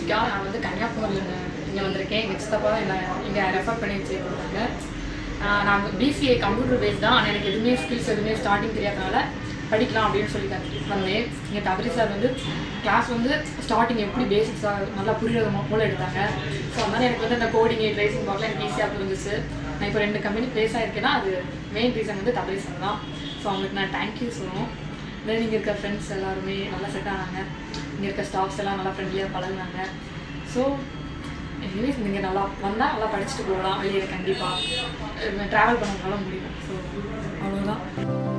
பேசிக்காக நான் வந்து கன்னியாகுமரியில் இங்கே வந்திருக்கேன் எங்கள் சித்தப்பா தான் என்ன இங்கே ரெஃபர் பண்ணி வச்சுருக்காங்க நான் பிசிஏ கம்ப்யூட்டர் பேஸ் தான் ஆனால் எனக்கு எதுவுமே ஸ்கில்ஸ் எதுவுமே ஸ்டார்டிங் தெரியாதனால படிக்கலாம் அப்படின்னு சொல்லி கற்று வந்தேன் இங்கே தபரி சார் வந்து கிளாஸ் வந்து ஸ்டார்டிங் எப்படி பேசிக்ஸாக நல்லா புரியுறது மூலம் எடுத்தாங்க ஸோ அதனால் எனக்கு வந்து இந்த கோடிங் ட்ரேசிங் பார்க்கலாம் எனக்கு ஈஸியாக புரிஞ்சிச்சு நான் இப்போ ரெண்டு கம்பெனி ப்ளேஸ் ஆயிருக்கேன்னா அது மெயின் ரீசன் வந்து தபரி சார் தான் ஸோ அவங்களுக்கு நான் தேங்க்யூ சொல்லணும் தென் இங்கே இருக்க ஃப்ரெண்ட்ஸ் எல்லாருமே நல்லா செட் ஆனாங்க இங்கே இருக்க ஸ்டாஃப்ஸ் எல்லாம் நல்லா ஃப்ரெண்ட்லியாக பழகுனாங்க ஸோ எனிவேஸ் நீங்கள் நல்லா வந்தால் நல்லா படிச்சுட்டு போகலாம் வெளியே கண்டிப்பாக ட்ராவல் பண்ணதுனால முடியும் ஸோ அவ்வளோதான்